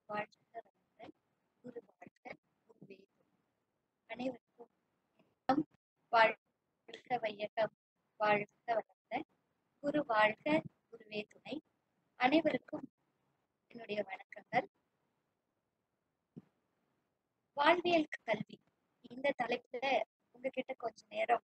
வாழ்க வளமுடன் குரு வாழ்க குருவே துணை. அனைவருக்கும் இன்பம் வாழ்க வையகம் வாழ்க வளமுடன் குரு வாழ்க குருவே துணை அனைவருக்கும் என்னுடைய வணக்கங்கள் வாழ்வியல் கல்வி இந்த தலைப்புல உங்ககிட்ட கொஞ்ச நேரம்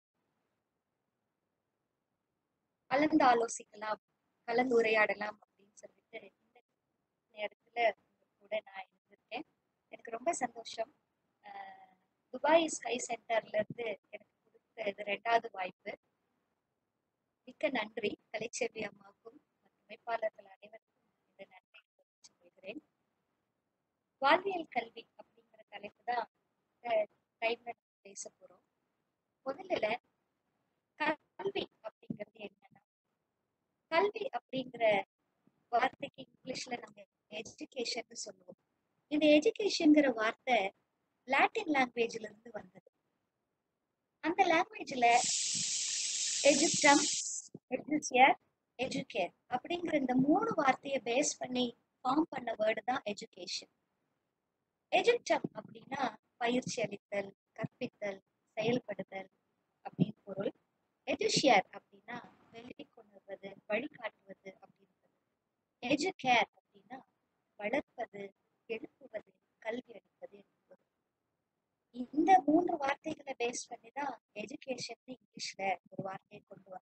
கலந்து ஆலோசிக்கலாம் கலந்துரையாடலாம் அப்படின்னு சொல்லிட்டு இந்த நேரத்துல உங்க கூட நான் இருந்திருக்கேன் எனக்கு ரொம்ப சந்தோஷம் ஆஹ் துபாய் ஸ்கை சென்டர்ல இருந்து எனக்கு கொடுத்த இது ரெண்டாவது வாய்ப்பு மிக்க நன்றி கலைச்செல்வி அம்மாவுக்கும் மற்றும் அமைப்பாளர்கள் அனைவருக்கும் இந்த நன்றி தெரிவித்துக் கொள்கிறேன் வாழ்வியல் கல்வி அப்படிங்கிற தலைப்பு தான் இந்த டைம்ல நம்ம பேச போறோம் முதல்ல கல்வி அப்படிங்கிறது என்னன்னா கல்வி அப்படிங்கிற வார்த்தைக்கு இங்கிலீஷ்ல நம்ம எஜுகேஷன் சொல்லுவோம் இந்த எஜுகேஷன்ங்கிற வார்த்தை லாட்டின் லாங்குவேஜ்ல இருந்து வந்தது அந்த லாங்குவேஜ்ல எஜுக்கம் எஜுசியர் எஜுகேர் அப்படிங்கிற இந்த மூணு வார்த்தையை பேஸ் பண்ணி ஃபார்ம் பண்ண வேர்டு தான் எஜுகேஷன் எஜுக்டம் அப்படின்னா பயிற்சி அளித்தல் கற்பித்தல் செயல்படுதல் அப்படின்னு பொருள் எஜுஷியர் அப்படின்னா வெளிக்கொணர்வது வழிகாட்டுவது அப்படின்றது எஜுகேர் அப்படின்னா வளர்ப்பது எழுப்புவது கல்வி அளிப்பது என்று பொருள் இந்த மூன்று வார்த்தைகளை பேஸ் பண்ணி தான் எஜுகேஷன் இங்கிலீஷ்ல ஒரு வார்த்தையை கொண்டு வந்தாங்க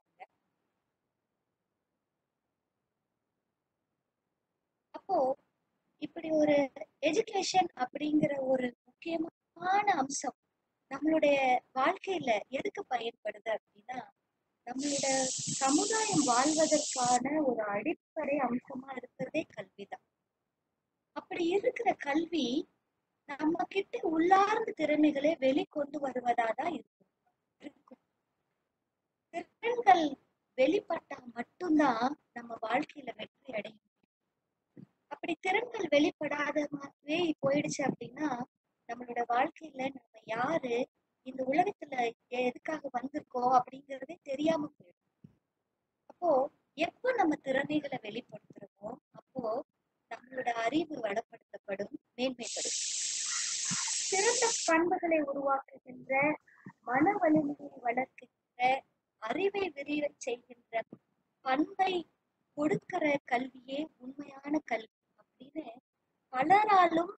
அப்போ இப்படி ஒரு எஜுகேஷன் அப்படிங்கிற ஒரு முக்கியமான அம்சம் நம்மளுடைய வாழ்க்கையில எதுக்கு பயன்படுது அப்படின்னா நம்மளோட சமுதாயம் வாழ்வதற்கான ஒரு அடிப்படை அம்சமா இருக்கிறதே கல்விதான் அப்படி இருக்கிற கல்வி நம்ம கிட்ட உள்ளார்ந்த திறமைகளை வெளிக்கொண்டு வருவதா தான் இருக்கும் இருக்கும் திறன்கள் வெளிப்பட்டா மட்டும்தான் நம்ம வாழ்க்கையில வெற்றி அடைய முடியும் அப்படி திறன்கள் வெளிப்படாதவே போயிடுச்சு அப்படின்னா நம்மளோட வாழ்க்கையில நம்ம யாரு இந்த உலகத்துல எதுக்காக வந்திருக்கோம் அப்படிங்கறதே தெரியாம போயிடும் அப்போ எப்போ நம்ம திறமைகளை வெளிப்படுத்துறோமோ அப்போ நம்மளோட அறிவு வளப்படுத்தப்படும் மேன்மைப்படும் சிறந்த பண்புகளை உருவாக்குகின்ற மன வலிமையை வளர்க்கின்ற அறிவை விரிவ செய்கின்ற பண்பை கொடுக்கிற கல்வியே உண்மையான கல்வி அப்படின்னு பலராலும்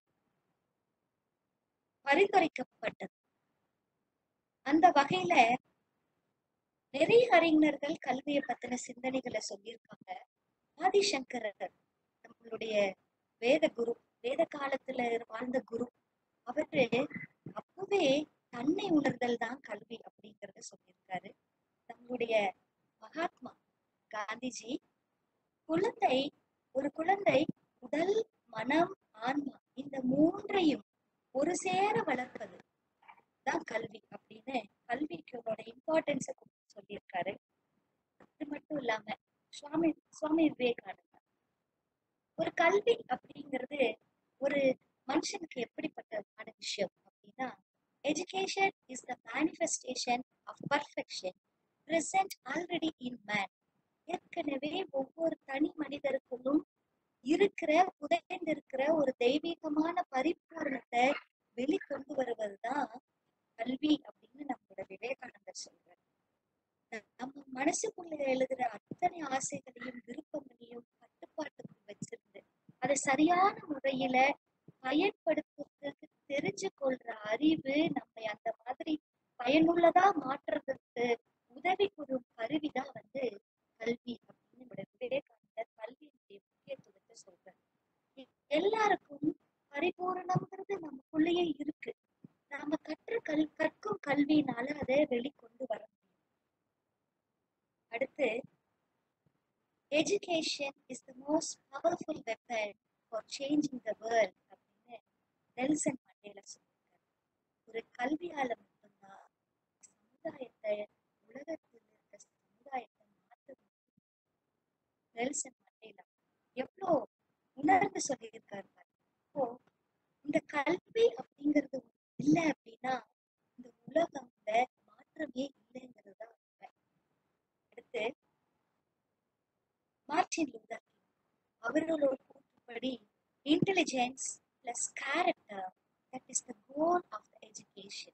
பரிந்துரைக்கப்பட்டது அந்த வகையில நிறைய அறிஞர்கள் கல்வியை பத்தின சிந்தனைகளை சொல்லியிருக்காங்க ஆதிசங்கரர் நம்மளுடைய வேத குரு வேத காலத்துல வாழ்ந்த குரு அவரு அப்பவே தன்னை உணர்தல் தான் கல்வி அப்படிங்கறத சொல்லியிருக்காரு நம்முடைய மகாத்மா காந்திஜி குழந்தை ஒரு குழந்தை உடல் மனம் ஆன்மா இந்த மூன்றையும் ஒரு சேர வளர்ப்பது தான் கல்வி அப்படின்னு கல்விக்கோட இம்பார்ட்டன்ஸ சொல்லியிருக்காரு அது மட்டும் இல்லாம சுவாமி சுவாமி விவேகானந்தர் ஒரு கல்வி அப்படிங்கிறது ஒரு மனுஷனுக்கு எப்படிப்பட்டமான விஷயம் அப்படின்னா education is the manifestation of perfection present already in man ஏற்கனவே ஒவ்வொரு தனி மனிதருக்குள்ளும் இருக்கிற புதைந்திருக்கிற ஒரு தெய்வீகமான பரிபூர்ணத்தை வெளிக்கொண்டு வருவதுதான் கல்வி அப்படின்னு நம்மளோட விவேகானந்தர் சொல்றாரு நம்ம மனசுக்குள்ள எழுதுற அத்தனை ஆசைகளையும் விருப்பங்களையும் கட்டுப்பாட்டுக்குள் வச்சிருந்து அதை சரியான முறையில பயன்படுத்துறதுக்கு தெரிஞ்சு கொள்ற அறிவு நம்ம அந்த மாதிரி பயனுள்ளதா மாற்றுறதுக்கு உதவி புரியும் கருவிதான் வந்து கல்வி அப்படின்னு நம்மளோட விவேகானந்தர் கல்வியினுடைய முக்கியத்துவத்தை சொல்றாரு எல்லாருக்கும் பரிபூரணம்ங்கிறது நமக்குள்ளேயே இருக்கு நாம கற்ற கல் கற்கும் கல்வியினால அதை வெளிக்கொண்டு வர முடியும் அடுத்து education is the most powerful weapon for changing the world அப்படின்னு நெல்சன் மண்டேலா சொல்லியிருக்காரு ஒரு கல்வியால மட்டும்தான் சமுதாயத்தை உலகத்தில் இருக்க சமுதாயத்தை மாற்ற முடியும் நெல்சன் மண்டேலா எவ்வளோ உணர்ந்து சொல்லியிருக்காரு இப்போ இந்த கல்வி அப்படிங்கிறது இல்லை அப்படின்னா இந்த உலகம்ல மாற்றமே இல்லைங்கிறது தான் உண்மை அடுத்து மார்டின் லூதர் கிங் அவர்களோட கூற்றுப்படி intelligence plus character that is the goal of the education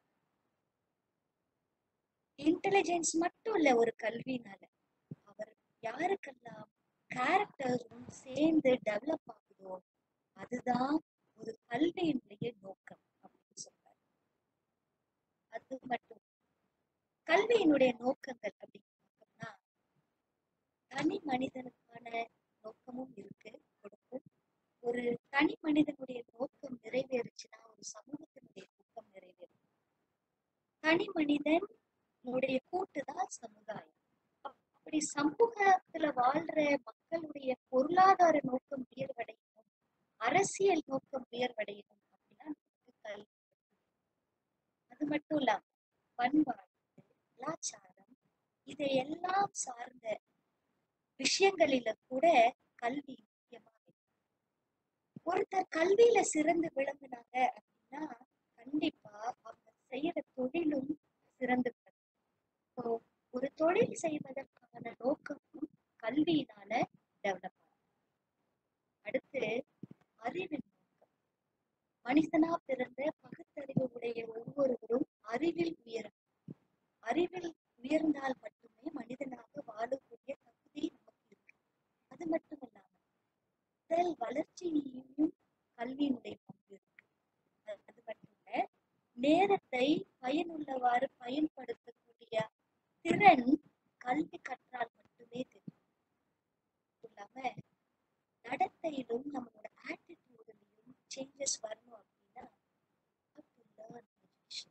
intelligence மட்டும் இல்ல ஒரு கல்வினால அவர் யாருக்கெல்லாம் கேரக்டரும் சேர்ந்து டெவலப் ஆகுதோ அதுதான் ஒரு கல்வியினுடைய நோக்கம் அப்படின்னு சொல்றாரு அது மட்டும் கல்வியினுடைய நோக்கங்கள் அப்படின்னு பார்த்தோம்னா தனி மனிதனுக்கான நோக்கமும் இருக்கு கொடுக்கும் ஒரு தனி மனிதனுடைய நோக்கம் நிறைவேறுச்சுன்னா ஒரு சமூகத்தினுடைய நோக்கம் நிறைவேறும் தனி மனிதனுடைய கூட்டுதான் சமுதாயம் அப்படி சமூகத்துல வாழ்ற மக்களுடைய பொருளாதார நோக்கம் உயர்வடையணும் அரசியல் நோக்கம் உயர்வடையணும் அப்படின்னா நமக்கு கல்வி அது மட்டும் இல்லாம பண்பாடு கலாச்சாரம் இதையெல்லாம் சார்ந்த விஷயங்களில கூட கல்வி முக்கியமா இருக்கு ஒருத்தர் கல்வியில சிறந்து விளங்குனாங்க அப்படின்னா கண்டிப்பா அவங்க செய்யற தொழிலும் சிறந்து விளங்கும் So, ஒரு தொழில் செய்வதற்கான நோக்கமும் கல்வியினால டெவலப் ஆகும் அடுத்து அறிவின் நோக்கம் மனிதனா பிறந்த பகுத்தறிவு உடைய ஒவ்வொருவரும் அறிவில் உயரும் அறிவில் உயர்ந்தால் மட்டுமே மனிதனாக வாழக்கூடிய தகுதி நமக்கு இருக்கு அது மட்டும் இல்லாம உடல் வளர்ச்சியிலும் கல்வியினுடைய பங்கு இருக்கு அது அது மட்டும் இல்ல நேரத்தை பயனுள்ளவாறு பயன்படுத்தக்கூடிய திறன் கல்வி கற்றால் மட்டுமே தெரியும் அது இல்லாம நடத்தையிலும் நம்மளோட ஆட்டிடியூட்லயும் சேஞ்சஸ் வரணும் அப்படின்னா how to learn education.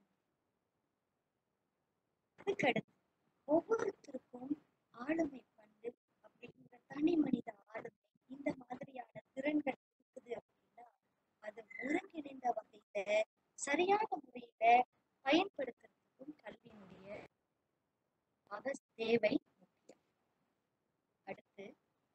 அதுக்கடுத்து ஒவ்வொருத்தருக்கும் ஆளுமை பண்பு அப்படிங்கிற தனி மனித ஆளுமை இந்த மாதிரியான திறன்கள் இருக்குது அப்படின்னா அது ஒருங்கிணைந்த வகையில சரியான முறையில பயன்படுத்துறதுக்கும் கல்வியினுடைய அவ தேவை முக்கியம் அடுத்து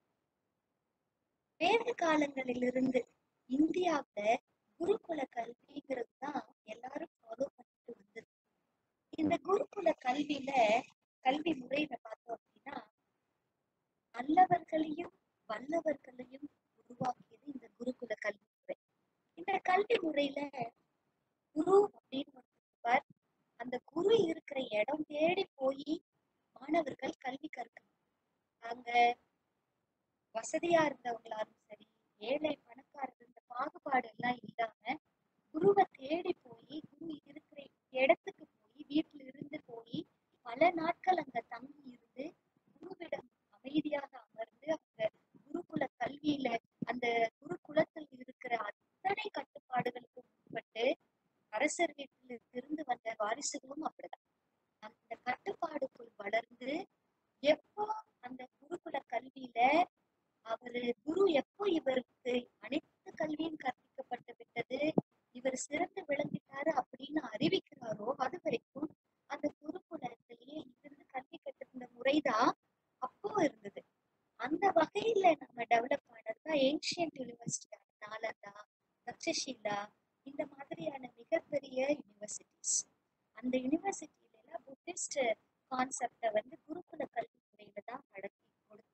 வேத காலங்களிலிருந்து இந்தியாவுல குருகுல கல்விங்கிறது தான் எல்லாரும் ஃபாலோ பண்ணிட்டு வந்தது இந்த குருகுல கல்வியில கல்வி முறையில பார்த்தோம் அப்படின்னா நல்லவர்களையும் வல்லவர்களையும் உருவாக்கியது இந்த குருகுல கல்வி முறை இந்த கல்வி முறையில குரு அப்படின்னு ஒருத்தர் இருப்பார் அந்த குரு இருக்கிற இடம் தேடி போய் மாணவர்கள் கல்வி கற்கணும் அங்க வசதியா இருந்தவங்களாலும் சரி ஏழை பணக்காரர் இந்த பாகுபாடு எல்லாம் இல்லாம குருவை தேடி போய் குரு இருக்கிற இடத்துக்கு போய் வீட்டுல இருந்து போய் பல நாட்கள் அங்க தங்கி இருந்து குருவிடம் அமைதியாக அமர்ந்து அந்த குருகுல கல்வியில அந்த குருகுலத்தில் இருக்கிற அத்தனை கட்டுப்பாடுகளுக்கு உட்பட்டு அரசர் வீட்டில் இருந்து வந்த வாரிசுகளும் அப்படிதான் அந்த கட்டுப்பாடுக்குள் வளர்ந்து எப்போ அந்த குருகுல கல்வியில அவரு குரு எப்போ இவருக்கு அனைத்து கல்வியும் கற்பிக்கப்பட்டு விட்டது இவர் சிறந்து விளங்கிட்டாரு அப்படின்னு அறிவிக்கிறாரோ அது வரைக்கும் அந்த குருகுலத்திலேயே இருந்து கல்வி கற்றிருந்த முறைதான் அப்போ இருந்தது அந்த வகையில நம்ம டெவலப் ஆனதுதான் ஏன்ஷியன்ட் யூனிவர்சிட்டியான நாலந்தா தக்ஷஷிலா இந்த மாதிரியான மிகப்பெரிய யூனிவர்சிட்டிஸ் அந்த யூனிவர்சிட்டியில எல்லாம் புத்திஸ்ட் கான்செப்டை வந்து குருகுல கல்வி முறையில தான் நடத்தி கொடுத்து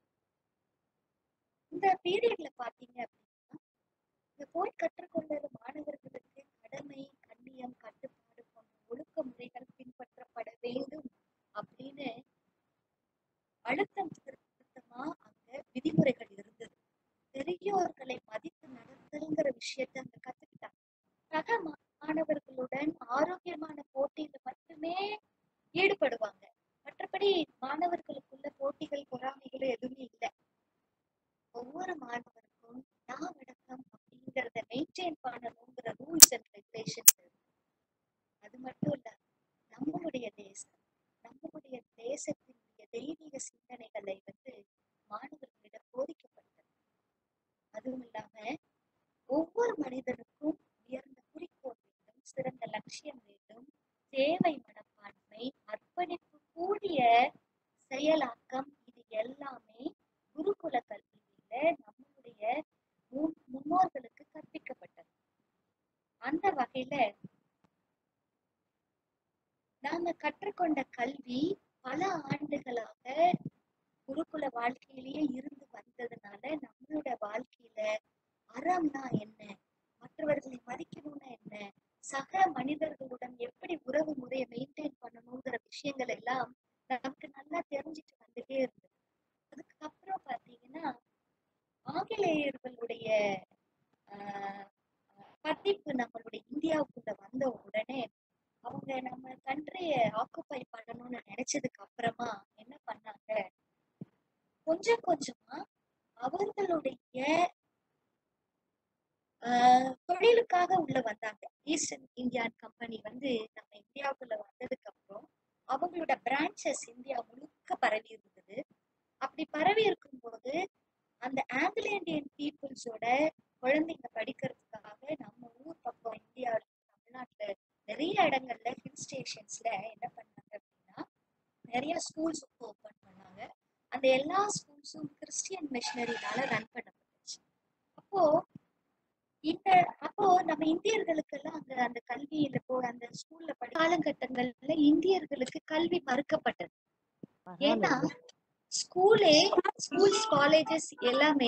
இந்த பீரியட்ல பாத்தீங்க அப்படின்னா இங்க போய் கற்றுக்கொண்டது மாணவர்களுக்கு கடமை கண்ணியம் கட்டுப்பாடு போன்ற ஒழுக்க முறைகள் பின்பற்றப்பட வேண்டும் அப்படின்னு அழுத்தம் திருத்தமா அங்க விதிமுறைகள் இருந்தது பெரியோர்களை மதித்து நடத்தல்ங்கிற விஷயத்த அங்க கத்துக்கிட்டாங்க சக மாணவர்களுடன் ஆரோக்கியமான போட்டியில மட்டுமே ஈடுபடுவாங்க மற்றபடி மாணவர்களுக்குள்ள போட்டிகள் பொறாமைகள் எதுவுமே இல்லை ஒவ்வொரு மாணவருக்கும் நாவடக்கம் அப்படிங்கறத மெயின்டைன் பண்ணணுங்கிற ரூல்ஸ் அண்ட் ரெகுலேஷன்ஸ் அது மட்டும் இல்ல நம்மளுடைய தேசம் நம்மளுடைய தேசத்தினுடைய தெய்வீக சிந்தனைகளை வந்து மாணவர்களிடம் போதிக்கப்பட்டது அதுவும் இல்லாம ஒவ்வொரு மனிதனுக்கும் உயர்ந்த குறிக்கோள் வேண்டும் சிறந்த லட்சியம் வேண்டும் சேவை மனப்பான்மை அர்ப்பணிப்பு கூடிய செயலாக்கம் இது எல்லாமே குருகுல கல்வியில நம்மளுடைய முன்- முன்னோர்களுக்கு கற்பிக்கப்பட்டது அந்த வகையில நாம கற்றுக்கொண்ட கல்வி பல ஆண்டுகளாக குருகுல வாழ்க்கையிலேயே இருந்து வந்ததுனால நம்மளோட வாழ்க்கையில அறம்னா என்ன மற்றவர்களை மதிக்கணும்னா என்ன சக மனிதர்களுடன் எப்படி உறவு முறையை மெயின்டைன் பண்ணணுங்கிற விஷயங்கள் எல்லாம் நமக்கு நல்லா தெரிஞ்சுட்டு வந்துட்டே இருந்தது அதுக்கப்புறம் பாத்தீங்கன்னா ஆங்கிலேயர்களுடைய ஆஹ் பதிப்பு நம்மளுடைய இந்தியாவுக்குள்ள வந்த உடனே அவங்க நம்ம கண்ட்ரிய ஆக்குப்பை பண்ணணும்னு நினைச்சதுக்கு அப்புறமா என்ன பண்ணாங்க கொஞ்சம் கொஞ்சமா அவர்களுடைய ஆஹ் தொழிலுக்காக உள்ள வந்தாங்க ஈஸ்டர்ன் இந்தியன் கம்பெனி வந்து நம்ம இந்தியாவுக்குள்ள வந்ததுக்கு அப்புறம் அவங்களோட பிரான்ச்சஸ் இந்தியா முழுக்க பரவி இருந்தது அப்படி பரவி இருக்கும்போது அந்த ஆங்கிலோ இந்தியன் பீப்புள்ஸோட குழந்தைங்க படிக்கிறதுக்காக நம்ம ஊர் பக்கம் இந்தியாவில் தமிழ்நாட்டுல நிறைய இடங்கள்ல ஹில் ஸ்டேஷன்ஸ்ல என்ன பண்ணாங்க அப்படின்னா நிறைய ஸ்கூல்ஸ் ஓபன் பண்ணாங்க அந்த எல்லா ஸ்கூல்ஸும் கிறிஸ்டியன் மிஷினரினால ரன் பண்ணப்பட்டுச்சு அப்போ இந்த அப்போ நம்ம இந்தியர்களுக்கெல்லாம் அங்க அந்த கல்வியில போ அந்த ஸ்கூல்ல படி காலகட்டங்கள்ல இந்தியர்களுக்கு கல்வி மறுக்கப்பட்டது ஏன்னா ஸ்கூலே ஸ்கூல்ஸ் காலேஜஸ் எல்லாமே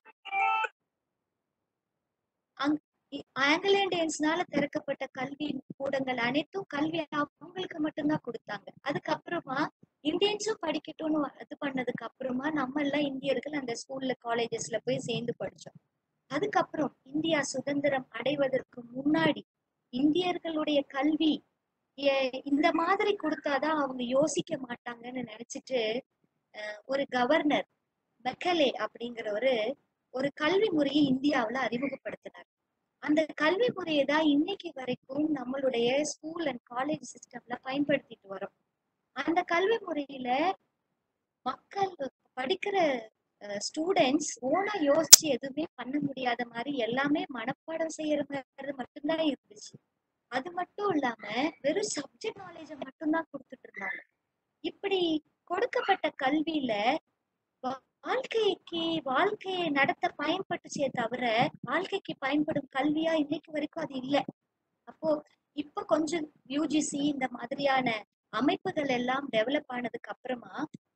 ஆங்கில இண்டியன்ஸ்னால திறக்கப்பட்ட கல்வி கூடங்கள் அனைத்தும் கல்வி அவங்களுக்கு மட்டும்தான் கொடுத்தாங்க அதுக்கப்புறமா இந்தியன்ஸும் படிக்கட்டும்னு இது பண்ணதுக்கு அப்புறமா நம்ம எல்லாம் இந்தியர்கள் அந்த ஸ்கூல்ல காலேஜஸ்ல போய் சேர்ந்து படிச்சோம் அதுக்கப்புறம் இந்தியா சுதந்திரம் அடைவதற்கு முன்னாடி இந்தியர்களுடைய கல்வி எ- இந்த மாதிரி கொடுத்தாதான் அவங்க யோசிக்க மாட்டாங்கன்னு நினைச்சிட்டு அஹ், ஒரு கவர்னர் மெக்கலே அப்படிங்கிறவரு ஒரு கல்வி முறையை இந்தியாவுல அறிமுகப்படுத்தினார் அந்த கல்வி முறையை தான் இன்னைக்கு வரைக்கும் நம்மளுடைய ஸ்கூல் அண்ட் காலேஜ் சிஸ்டம்ல பயன்படுத்திட்டு வரோம் அந்த கல்வி முறையில மக்கள் படிக்கிற ஸ்டூடெண்ட்ஸ் ஓனா யோசிச்சு எதுவுமே பண்ண முடியாத மாதிரி எல்லாமே மனப்பாடம் செய்யற மாதிரி மட்டும்தான் இருந்துச்சு அது மட்டும் இல்லாம வெறும் சப்ஜெக்ட் நாலேஜ மட்டும்தான் கொடுத்துட்டு இருந்தாங்க இப்படி கொடுக்கப்பட்ட கல்வியில வா- வாழ்க்கைக்கு வாழ்க்கையை நடத்த பயன்பட்டுச்சே தவிர வாழ்க்கைக்கு பயன்படும் கல்வியா இன்னைக்கு வரைக்கும் அது இல்லை அப்போ இப்ப கொஞ்சம் யூஜிசி இந்த மாதிரியான அமைப்புகள் எல்லாம் டெவலப் ஆனதுக்கு அப்புறமா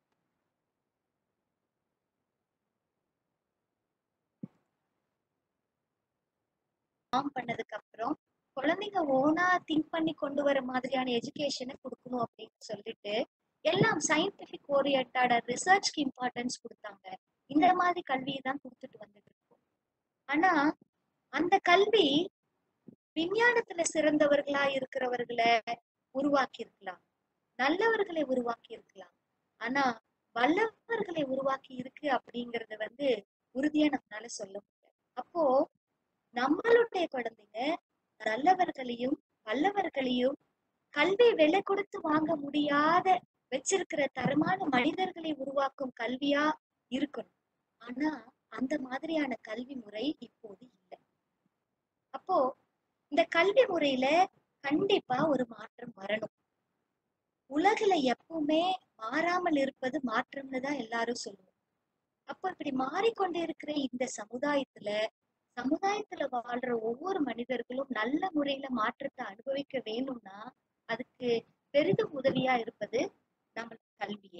ஃபார்ம் பண்ணதுக்கு அப்புறம் குழந்தைங்க ஓனா திங்க் பண்ணி கொண்டு வர மாதிரியான எஜுகேஷனை கொடுக்கணும் அப்படின்னு சொல்லிட்டு எல்லாம் சயின்டிபிக் ஓரியன்டான ரிசர்ச்க்கு இம்பார்ட்டன்ஸ் கொடுத்தாங்க இந்த மாதிரி கல்வியை தான் கொடுத்துட்டு வந்துட்டு இருக்கோம் ஆனா அந்த கல்வி விஞ்ஞானத்துல சிறந்தவர்களா இருக்கிறவர்களை உருவாக்கி இருக்கலாம் நல்லவர்களை உருவாக்கி இருக்கலாம் ஆனா வல்லவர்களை உருவாக்கி இருக்கு அப்படிங்கறத வந்து உறுதியா நம்மளால சொல்ல முடியாது அப்போ நம்மளுடைய குழந்தைங்க நல்லவர்களையும் வல்லவர்களையும் கல்வி விலை கொடுத்து வாங்க முடியாத வச்சிருக்கிற தரமான மனிதர்களை உருவாக்கும் கல்வியா இருக்கணும் ஆனா அந்த மாதிரியான கல்வி முறை இப்போது இல்லை அப்போ இந்த கல்வி முறையில கண்டிப்பா ஒரு மாற்றம் வரணும் உலகுல எப்பவுமே மாறாமல் இருப்பது மாற்றம்னு தான் எல்லாரும் சொல்லுவோம் அப்போ இப்படி மாறிக்கொண்டு இருக்கிற இந்த சமுதாயத்துல சமுதாயத்துல வாழ்ற ஒவ்வொரு மனிதர்களும் நல்ல முறையில மாற்றத்தை அனுபவிக்க வேணும்னா அதுக்கு பெரிதும் உதவியா இருப்பது நம்ம கல்வியே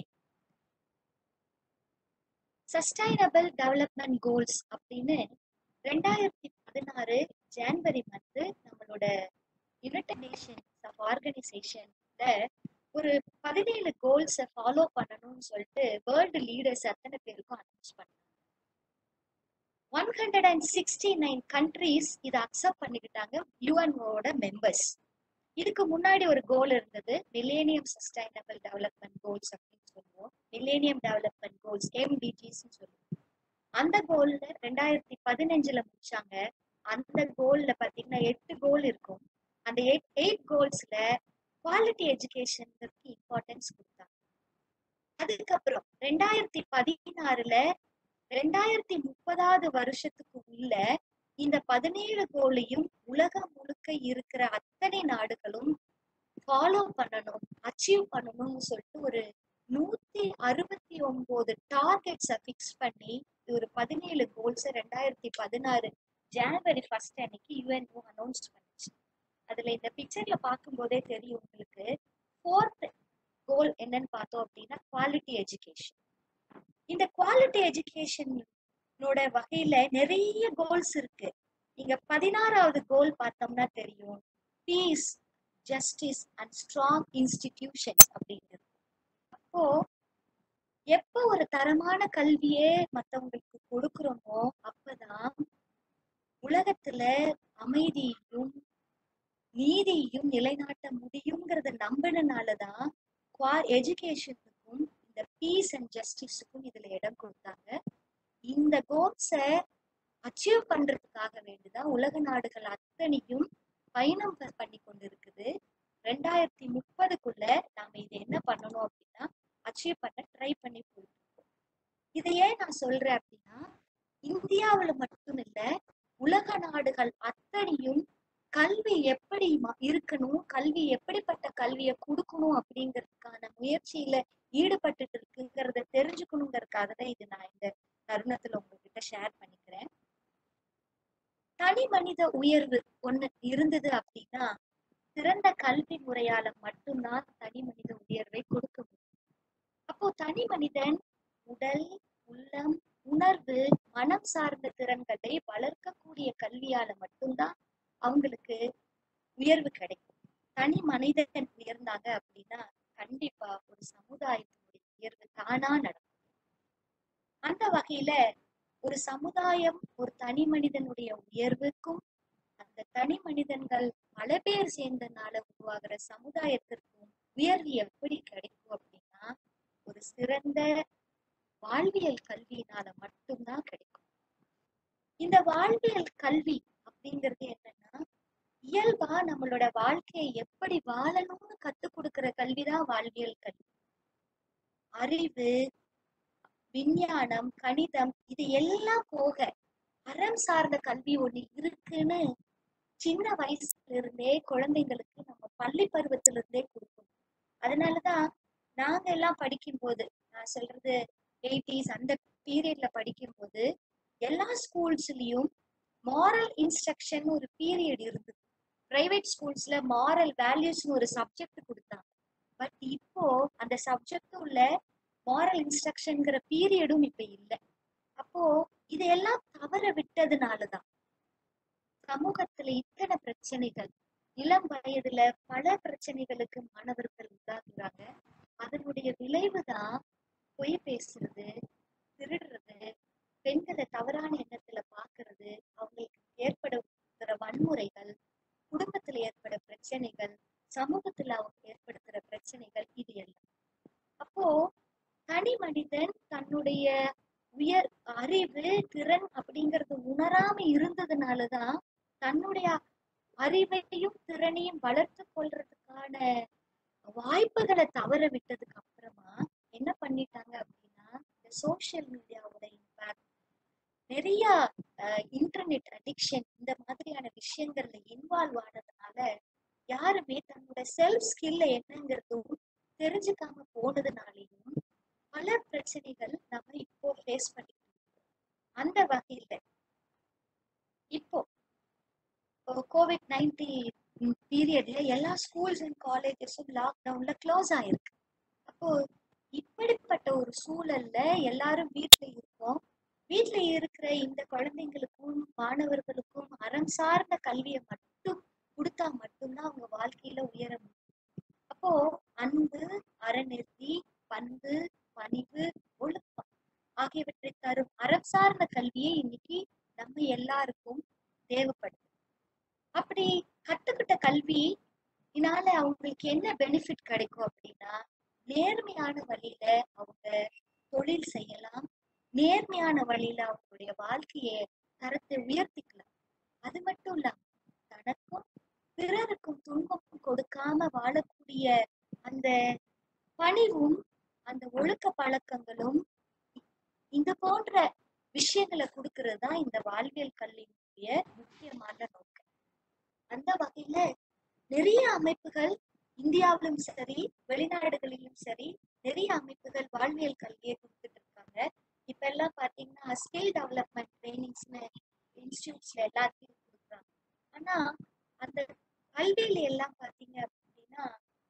சஸ்டைனபிள் டெவலப்மெண்ட் கோல்ஸ் அப்படின்னு ரெண்டாயிரத்தி பதினாறு ஜான்வரி மந்த் நம்மளோட யுனைடெட் நேஷன்ஸ் ஆஃப் ஆர்கனைசேஷன்ல ஒரு பதினேழு கோல்ஸை ஃபாலோ பண்ணணும்னு சொல்லிட்டு வேர்ல்டு லீடர்ஸ் அத்தனை பேருக்கும் அனௌன்ஸ் பண்ணாங்க one hundred and sixty nine countries இதை அக்செப்ட் பண்ணிக்கிட்டாங்க யுஎன்ஓட மெம்பர்ஸ் இதுக்கு முன்னாடி ஒரு கோல் இருந்தது மில்லேனியம் சஸ்டைனபிள் டெவலப்மெண்ட் கோல்ஸ் அப்படின்னு சொல்லுவோம் மில்லேனியம் டெவலப்மெண்ட் கோல்ஸ் எம்டிஜிஸ் சொல்லுவோம் அந்த கோல்ல ரெண்டாயிரத்தி பதினஞ்சுல முடிச்சாங்க அந்த கோல்ல பாத்தீங்கன்னா எட்டு கோல் இருக்கும் அந்த எயிட் எயிட் கோல்ஸ்ல குவாலிட்டி எஜுகேஷனுக்கு இம்பார்ட்டன்ஸ் கொடுத்தாங்க அதுக்கப்புறம் ரெண்டாயிரத்தி பதினாறுல ரெண்டாயிரத்தி முப்பதாவது வருஷத்துக்கு உள்ள இந்த பதினேழு கோலையும் உலகம் முழுக்க இருக்கிற அத்தனை நாடுகளும் ஃபாலோ பண்ணணும் அச்சீவ் பண்ணணும்னு சொல்லிட்டு ஒரு நூத்தி அறுபத்தி ஒன்பது டார்கெட்ஸை ஃபிக்ஸ் பண்ணி ஒரு பதினேழு கோல்ஸ் ரெண்டாயிரத்தி பதினாறு ஜனவரி ஃபர்ஸ்ட் அன்னைக்கு யுஎன்ஓ அனௌன்ஸ் பண்ணுச்சு அதுல இந்த பிக்சர்ல பார்க்கும்போதே தெரியும் உங்களுக்கு ஃபோர்த் கோல் என்னன்னு பார்த்தோம் அப்படின்னா குவாலிட்டி எஜுகேஷன் இந்த குவாலிட்டி எஜுகேஷன் என்னோட வகையில நிறைய கோல்ஸ் இருக்கு நீங்க பதினாறாவது கோல் பார்த்தோம்னா தெரியும் peace justice and strong institutions அப்படிங்கிறது அப்போ எப்ப ஒரு தரமான கல்வியே மத்தவங்களுக்கு கொடுக்கிறோமோ அப்பதான் உலகத்துல அமைதியையும் நீதியையும் நிலைநாட்ட முடியுங்கிறத நம்பினாலதான் எஜுகேஷனுக்கும் இந்த பீஸ் அண்ட் ஜஸ்டிஸுக்கும் இதுல இடம் கொடுத்தாங்க இந்த கோல்ஸை அச்சீவ் பண்றதுக்காக வேண்டிதான் உலக நாடுகள் அத்தனையும் பயணம் ப- பண்ணி கொண்டிருக்குது ரெண்டாயிரத்தி முப்பதுக்குள்ள நாம இது என்ன பண்ணணும் அப்படின்னா அச்சீவ் பண்ண ட்ரை பண்ணி போயிட்டு இருக்கோம் இதை ஏன் நான் சொல்றேன் அப்படின்னா இந்தியாவுல மட்டும் இல்ல உலக நாடுகள் அத்தனையும் கல்வி எப்படி ம- இருக்கணும் கல்வி எப்படிப்பட்ட கல்வியை கொடுக்கணும் அப்படிங்கிறதுக்கான முயற்சியில ஈடுபட்டுட்டு இருக்குங்கிறத தெரிஞ்சுக்கணுங்கிறதுக்காக தான் இது நான் இந்த தருணத்துல உங்ககிட்ட ஷேர் பண்ணிக்கிறேன் தனி மனித உயர்வு ஒண்ணு இருந்தது அப்படின்னா சிறந்த கல்வி முறையால மட்டும்தான் தனி மனித உயர்வை கொடுக்க முடியும் அப்போ தனி மனிதன் உடல் உள்ளம் உணர்வு மனம் சார்ந்த திறன்களை வளர்க்கக்கூடிய கல்வியால மட்டும்தான் அவங்களுக்கு உயர்வு கிடைக்கும் தனி மனிதன் உயர்ந்தாங்க அப்படின்னா கண்டிப்பா ஒரு சமுதாயத்தினுடைய உயர்வு தானா நடக்கும் அந்த வகையில ஒரு சமுதாயம் ஒரு தனி மனிதனுடைய உயர்வுக்கும் அந்த தனி மனிதன்கள் பல பேர் சேர்ந்தனால உருவாகிற சமுதாயத்திற்கும் உயர்வு எப்படி கிடைக்கும் அப்படின்னா ஒரு சிறந்த வாழ்வியல் கல்வியினால மட்டும்தான் கிடைக்கும் இந்த வாழ்வியல் கல்வி அப்படிங்கிறது என்னன்னா இயல்பா நம்மளோட வாழ்க்கையை எப்படி வாழணும்னு கத்துக் கொடுக்கிற கல்விதான் வாழ்வியல் கல்வி அறிவு விஞ்ஞானம் கணிதம் இது எல்லாம் போக அறம் சார்ந்த கல்வி ஒண்ணு இருக்குன்னு சின்ன வயசுல இருந்தே குழந்தைங்களுக்கு நம்ம பள்ளி பருவத்துல இருந்தே கொடுக்கணும் அதனாலதான் நாங்க எல்லாம் படிக்கும்போது நான் சொல்றது எயிட்டிஸ் அந்த பீரியட்ல படிக்கும்போது எல்லா ஸ்கூல்ஸ்லயும் மாரல் இன்ஸ்ட்ரக்ஷன் ஒரு பீரியட் இருந்தது பிரைவேட் ஸ்கூல்ஸ்ல மாரல் வேல்யூஸ்னு ஒரு சப்ஜெக்ட் கொடுத்தாங்க பட் இப்போ அந்த சப்ஜெக்ட் உள்ள மாரல் இன்ஸ்ட்ரக்ஷன்ங்கிற பீரியடும் இப்ப இல்லை அப்போ இதையெல்லாம் தவற விட்டதுனாலதான் சமூகத்துல இத்தனை பிரச்சனைகள் இளம் வயதுல பல பிரச்சனைகளுக்கு மாணவர்கள் உள்ளாகுறாங்க அதனுடைய விளைவுதான் பொய் பேசுறது திருடுறது பெண்களை தவறான எண்ணத்துல பாக்குறது அவங்களுக்கு ஏற்படுகிற வன்முறைகள் குடும்பத்துல ஏற்பட பிரச்சனைகள் சமூகத்துல அவங்க ஏற்படுத்துற பிரச்சனைகள் இது எல்லாம் அப்போ தனி மனிதன் தன்னுடைய உயர் அறிவு திறன் அப்படிங்கறது உணராம இருந்ததுனாலதான் தன்னுடைய அறிவையும் திறனையும் வளர்த்து கொள்றதுக்கான வாய்ப்புகளை தவற விட்டதுக்கு அப்புறமா என்ன பண்ணிட்டாங்க அப்படின்னா இந்த சோசியல் மீடியாவோட இம்பாக்ட் நிறைய இன்டர்நெட் அடிக்ஷன் இந்த மாதிரியான விஷயங்கள்ல இன்வால்வ் ஆனதுனால யாருமே தன்னோட செல்ஃப் ஸ்கில்ல என்னங்கிறதும் தெரிஞ்சுக்காம போனதுனாலையும் பல பிரச்சனைகள் நம்ம இப்போ ஃபேஸ் பண்ணிட்டு இருக்கோம் அந்த வகையில இப்போ கோவிட் நைன்டீன் பீரியட்ல எல்லா ஸ்கூல்ஸ் அண்ட் காலேஜஸும் லாக்டவுன்ல க்ளோஸ் ஆயிருக்கு அப்போ இப்படிப்பட்ட ஒரு சூழல்ல எல்லாரும் வீட்ல இருக்கோம் வீட்ல இருக்கிற இந்த குழந்தைங்களுக்கும் மாணவர்களுக்கும் அறம் சார்ந்த கல்வியை மட்டும் கொடுத்தா மட்டும்தான் அவங்க வாழ்க்கையில உயர முடியும் அப்போ அன்பு அறநெறி பண்பு பணிவு ஒழுக்கம் ஆகியவற்றை தரும் அறம் சார்ந்த கல்வியே இன்னைக்கு நம்ம எல்லாருக்கும் தேவைப்படுது அப்படி கத்துக்கிட்ட கல்வி இதனால அவங்களுக்கு என்ன பெனிஃபிட் கிடைக்கும் அப்படின்னா நேர்மையான வழியில அவங்க தொழில் செய்யலாம் நேர்மையான வழியில அவங்களுடைய வாழ்க்கையை தரத்தை உயர்த்திக்கலாம் அது மட்டும் இல்லாம தனக்கும் பிறருக்கும் துன்பம் கொடுக்காம வாழக்கூடிய அந்த பணிவும் அந்த ஒழுக்க பழக்கங்களும் இந்த போன்ற விஷயங்களை கொடுக்கறது தான் இந்த வாழ்வியல் கல்வியினுடைய முக்கியமான நோக்கம் அந்த வகையில நிறைய அமைப்புகள் இந்தியாவிலும் சரி வெளிநாடுகளிலும் சரி நிறைய அமைப்புகள் வாழ்வியல் கல்வியை கொடுத்துட்டு இருக்காங்க இப்ப எல்லாம் பாத்தீங்கன்னா ஸ்கில் டெவலப்மெண்ட் ட்ரைனிங்ஸ்னு இன்ஸ்டியூட்ஸ்ல எல்லாத்தையும் கொடுக்குறாங்க ஆனா அந்த கல்வியில எல்லாம் பாத்தீங்க அப்படின்னா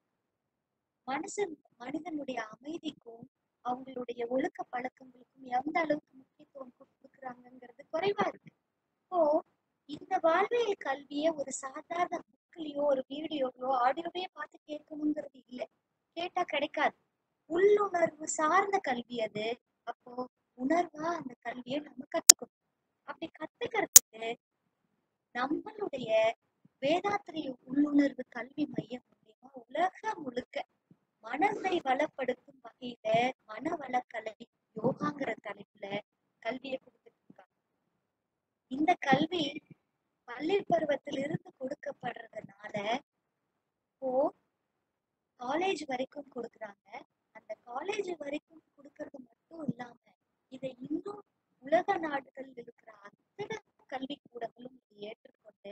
மனுஷன் மனிதனுடைய அமைதிக்கும் அவங்களுடைய ஒழுக்க பழக்கங்களுக்கும் எந்த அளவுக்கு முக்கியத்துவம் கொடுக்குற கொடுக்குறாங்கங்கிறது குறைவா இருக்கு இப்போ இந்த வாழ்வியல் கல்வியை ஒரு சாதாரண புக்லயோ ஒரு வீடியோவையோ ஆடியோவையோ பார்த்து கேட்கணுங்கிறது இல்லை கேட்டா கிடைக்காது உள்ளுணர்வு சார்ந்த கல்வி அது அப்போ உணர்வா அந்த கல்வியை நம்ம கத்துக்கணும் அப்படி கத்துக்கிறதுக்கு நம்மளுடைய வேதாத்திரிய உள்ளுணர்வு கல்வி மையம் மூலியமா உலகம் முழுக்க மனதை வளப்படுத்தும் வகையில மனவளக்கலை யோகாங்கிற தலைப்புல கல்வியை கொடுத்துட்டு இருக்காங்க இந்த கல்வி பள்ளி பருவத்திலிருந்து கொடுக்கப்படுறதுனால இப்போ காலேஜ் வரைக்கும் கொடுக்குறாங்க அந்த காலேஜ் வரைக்கும் கொடுக்கறது மட்டும் இல்லாம இதை இன்னும் உலக நாடுகளில் இருக்கிற அத்தனை கல்வி கூடங்களும் இதை ஏற்றுக்கொண்டு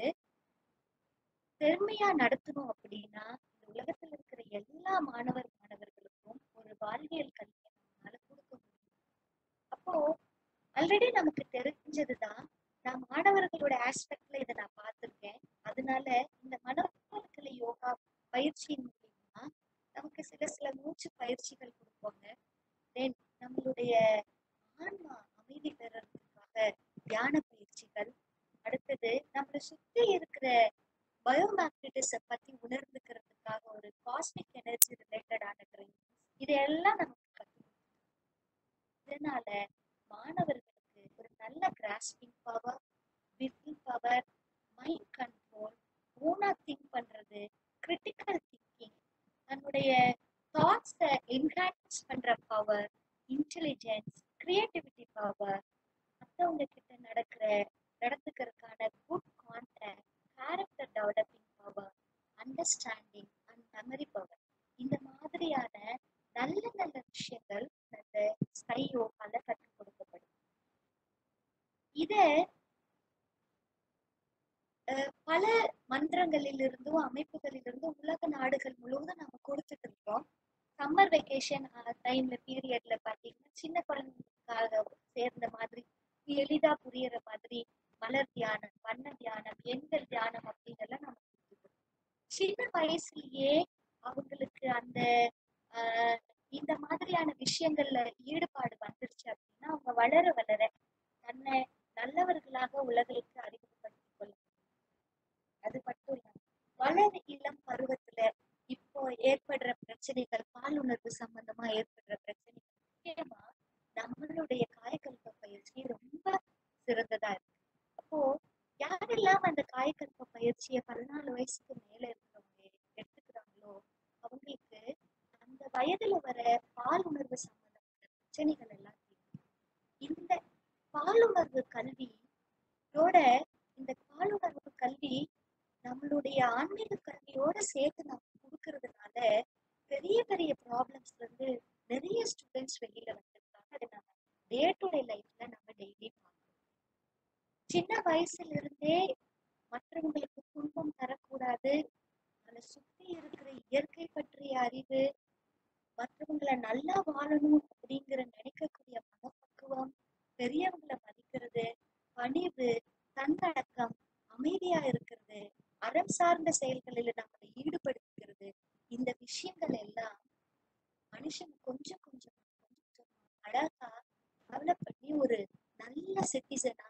பெருமையா நடத்தணும் அப்படின்னா இந்த உலகத்துல இருக்கிற எல்லா மாணவர் மாணவர்களுக்கும் ஒரு வாழ்வியல் கல்வியை நம்மளால கொடுக்க முடியும் அப்போ ஆல்ரெடி நமக்கு தெரிஞ்சதுதான் நான் மாணவர்களோட ஆஸ்பெக்ட்ல இதை நான் பார்த்திருக்கேன் அதனால இந்த மனவளக்கலை யோகா பயிற்சியின் மூலியமா நமக்கு சில சில மூச்சு பயிற்சிகள் கொடுப்பாங்க தென் நம்மளுடைய ஆன்மா அமைதி பெறறதுக்காக தியான பயிற்சிகள் அடுத்தது நம்மளை சுத்தி இருக்கிற பயோமேக்னட்டிஸ பத்தி உணர்ந்துக்கிறதுக்காக ஒரு காஸ்மிக் எனர்ஜி ரிலேட்டடான ட்ரைனிங் இதெல்லாம் நமக்கு கற்றுக் இதனால மாணவர்களுக்கு ஒரு நல்ல கிராஸ்பிங் பவர் விசில் பவர் மைண்ட் கண்ட்ரோல் ஓனா திங்க் பண்றது கிரிட்டிக்கல் திங்கிங் தன்னுடைய தாட்ஸை என்ஹான்ஸ் பண்ற பவர் இன்டெலிஜென்ஸ் கிரியேட்டிவிட்டி பவர் மற்றவங்க கிட்ட நடக்கிற நடந்துக்கிறதுக்கான good contact character developing power understanding and memory power இந்த மாதிரியான நல்ல நல்ல விஷயங்கள் அந்த ஸ்கை யோகால கற்றுக் கொடுக்கப்படும் இத அஹ், பல மன்றங்களிலிருந்தும் அமைப்புகளிலிருந்தும் உலக நாடுகள் முழுவதும் நம்ம கொடுத்துட்டு இருக்கோம் சம்மர் வெக்கேஷன் டைம்ல பீரியட்ல பாத்தீங்கன்னா சின்ன குழந்தைங்களுக்காக சேர்ந்த மாதிரி எளிதா புரியற மாதிரி மலர் தியானம் வண்ண தியானம் எண்கள் தியானம் அப்படின்னு எல்லாம் நம்ம கொடுத்துருக்கோம் சின்ன வயசுலயே அவங்களுக்கு அந்த ஆஹ் இந்த மாதிரியான விஷயங்கள்ல ஈடுபாடு வந்துருச்சு அப்படின்னா அவங்க வளர வளர தன்னை நல்லவர்களாக உலகிற்கு அறிமுகப்படுத்திக் கொள்ள முடியும். அது மட்டும் இல்லாம வளர் இளம் பருவத்துல இப்போ ஏற்படுற பிரச்சனைகள் பாலுணர்வு சம்பந்தமா ஏற்படுற பிரச்சனைகள் முக்கியமா நம்மளுடைய காயக்கல்ப பயிற்சி ரொம்ப சிறந்ததா இருக்கு அப்போ யாரெல்லாம் அந்த காயக்கல்ப பயிற்சியை பதினாலு வயசுக்கு மேல இருக்கிறவங்க எடுத்துக்கிறாங்களோ அவங்களுக்கு அந்த வயதுல வர பாலுணர்வு சம்பந்தமான பிரச்சனைகள் எல்லாம் தீரும் இந்த பாலுணர்வு கல்வியோட இந்த பாலுணர்வு கல்வி நம்மளுடைய ஆன்மீக கல்வியோட சேர்த்து நம்ம கொடுக்கறதுனால பெரிய பெரிய ப்ராப்ளம்ஸ்ல இருந்து நிறைய ஸ்டூடெண்ட்ஸ் வெளியில வந்திருக்காங்க அதை நம்ம டே டு டே லைஃப்ல நம்ம டெய்லி பார்க்கணும் சின்ன வயசுல இருந்தே மற்றவங்களுக்கு துன்பம் தரக்கூடாது நம்மளை சுத்தி இருக்கிற இயற்கை பற்றிய அறிவு மற்றவங்களை நல்லா வாழணும் அப்படிங்கிற நினைக்கக்கூடிய மனப்பக்குவம் பெரியவங்களை மதிக்கிறது பணிவு தன்னடக்கம் அமைதியா இருக்கிறது அறம் சார்ந்த செயல்களில் நம்மளை ஈடுபடுத்திக்கிறது இந்த விஷயங்கள் எல்லாம் மனுஷன் கொஞ்சம் கொஞ்சமா கொஞ்சம் கொஞ்சமா அழகா டெவலப் பண்ணி ஒரு நல்ல சிட்டிசனா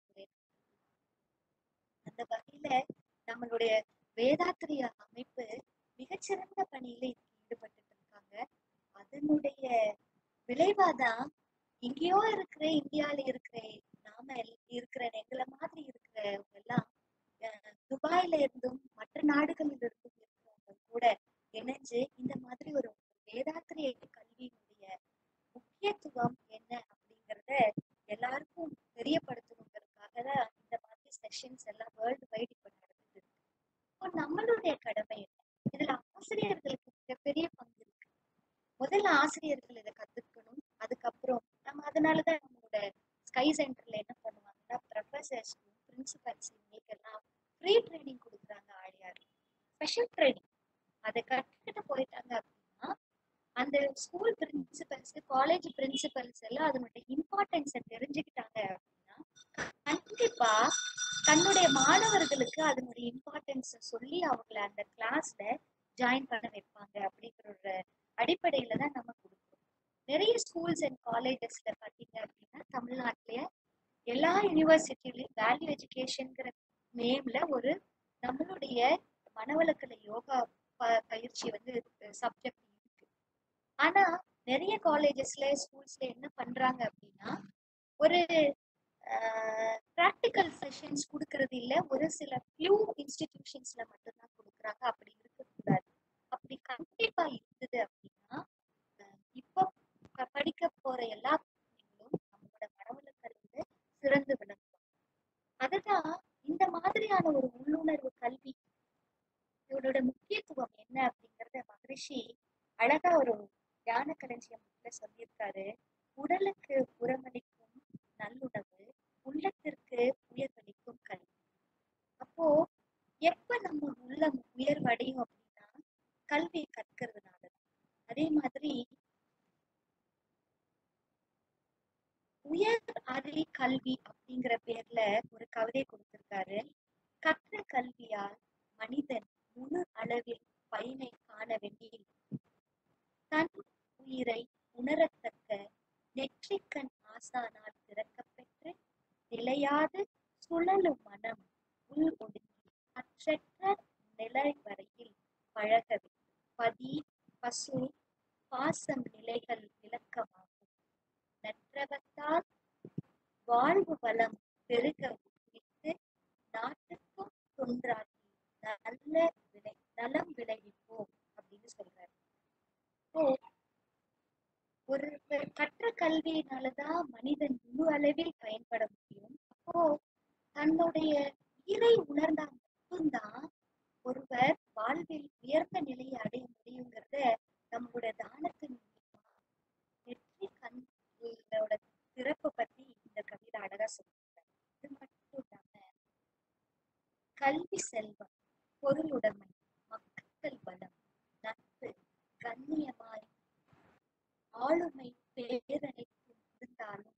அந்த வகையில நம்மளுடைய வேதாத்திரிய அமைப்பு மிகச்சிறந்த பணியில இதுக்கு ஈடுபட்டு இருக்காங்க அதனுடைய விளைவாதான் எங்கேயோ இருக்கிற இந்தியால இருக்கிற நாம எல்- இருக்கிற எங்களை மாதிரி இருக்கிறவங்க எல்லாம் அஹ், துபாயில இருந்தும் மற்ற நாடுகளில் இருந்தும் இருக்கிறவங்க கூட இணைஞ்சு இந்த மாதிரி ஒரு வேதாத்திரிய கல்வியினுடைய முக்கியத்துவம் என்ன அப்படிங்கறத எல்லாருக்கும் தெரியப்படுத்தணுங்கிறதுக்காக தான் இந்த மாதிரி செஷன்ஸ் எல்லாம் வேர்ல்டு வைட் இப்ப நடந்துட்டு இருக்கு இப்போ நம்மளுடைய கடமை என்ன இதுல ஆசிரியர்களுக்கு மிகப்பெரிய பங்கு இருக்கு முதல்ல ஆசிரியர்கள் இதை கத்துக்கணும் அதுக்கப்புறம் நம்ம அதனாலதான் நம்மளோட ஸ்கை சென்டர்ல என்ன பண்ணுவாங்கன்னா ப்ரொஃபசர்ஸ்க்கும் பிரின்சிபல்ஸ் இவங்களுக்கெல்லாம் ஃப்ரீ ட்ரைனிங் கொடுக்குறாங்க ஆழியார் ஸ்பெஷல் ட்ரைனிங் அதை கற்றுக்கிட்டு போயிட்டாங்க அப்படின்னா அந்த ஸ்கூல் பிரின்சிபல்ஸ் காலேஜ் பிரின்சிபல்ஸ் எல்லாம் அதனுடைய இம்பார்ட்டன்ஸை தெரிஞ்சுக்கிட்டாங்க அப்படின்னா கண்டிப்பா தன்னுடைய மாணவர்களுக்கு அதனுடைய இம்பார்ட்டன்ஸை சொல்லி அவங்கள அந்த கிளாஸ்ல ஜாயின் பண்ண வைப்பாங்க அப்படிங்கிற ஒரு அடிப்படையில தான் நம்ம கொடுக்குறோம் நிறைய ஸ்கூல்ஸ் அண்ட் காலேஜஸ்ல பாத்தீங்க அப்படின்னா தமிழ்நாட்டுலயே யூனிவர்சிட்டிலையும் வேல்யூ எஜுகேஷன்ங்கிற நேம்ல ஒரு நம்மளுடைய மனவளக்கலை யோகா ப- பயிற்சி வந்து சப்ஜெக்ட் இருக்கு ஆனா நிறைய காலேஜஸ்ல ஸ்கூல்ஸ்ல என்ன பண்றாங்க அப்படின்னா ஒரு ப்ராக்டிக்கல் செஷன்ஸ் கொடுக்கறது இல்ல ஒரு சில ஃபியூ இன்ஸ்டிடியூஷன்ஸ்ல மட்டும்தான் கொடுக்குறாங்க அப்படி இருக்கக்கூடாது அப்படி கண்டிப்பா இருந்தது அப்படின்னா அஹ் இப்போ ப- படிக்க போற எல்லா குழந்தைகளும் நம்மளோட மனவளக்கல்வியில சிறந்து விளங்குவாங்க அதுதான் இந்த மாதிரியான ஒரு உள்ளுணர்வு கல்வி இதோட முக்கியத்துவம் என்ன அப்படிங்கறத மகரிஷி அழகா ஒரு ஞான களஞ்சியம்ல சொல்லியிருக்காரு உடலுக்கு உரமளிக்கும் நல்லுணவு உள்ளத்திற்கு உயர்வளிக்கும் கல்வி அப்போ எப்ப நம்ம உள்ளம் உயர்வடையும் அப்படின்னா கல்வியை கற்கிறதுனால அதே மாதிரி உயர் அறிவி கல்வி அப்படிங்கிற பேர்ல ஒரு கவிதை கொடுத்திருக்காரு கற்ற கல்வியால் மனிதன் முழு அளவில் பயனை காண வேண்டியில் தன் உயிரை உணரத்தக்க நெற்றிக்கண் ஆசானால் திறக்கப்பெற்று நிலையாது சுழலும் மனம் உள் ஒடுங்கி அற்றற்ற நிலை வரையில் பழக வேண்டும் பதி பசு பாசம் நிலைகள் விளக்கமாகும் நற்றவத்தால் வாழ்வு வளம் பெருக உயிர்த்து நாட்டுக்கும் தொன்றாக்கி நல்ல விளை நலம் விளைவிப்போம் அப்படின்னு சொல்றாரு இப்போ ஒரு ஒரு கற்ற கல்வியினாலதான் மனிதன் முழு அளவில் பயன்பட முடியும் அப்போ தன்னுடைய உயிரை உணர்ந்தா மட்டும்தான் ஒருவர் வாழ்வில் உயர்ந்த நிலையை அடைய முடியுங்கிறத நம்மளோட தானத்தின் மூலியமா நெற்றி கண்ணோட சிறப்பை பத்தி இந்த கவிதை அழகா சொல்லியிருக்காரு இது மட்டும் இல்லாம கல்வி செல்வம் பொருளுடைமை மக்கள் பலம் நட்பு கண்ணியமாய் ஆளுமை பேரனைத்தும் இருந்தாலும்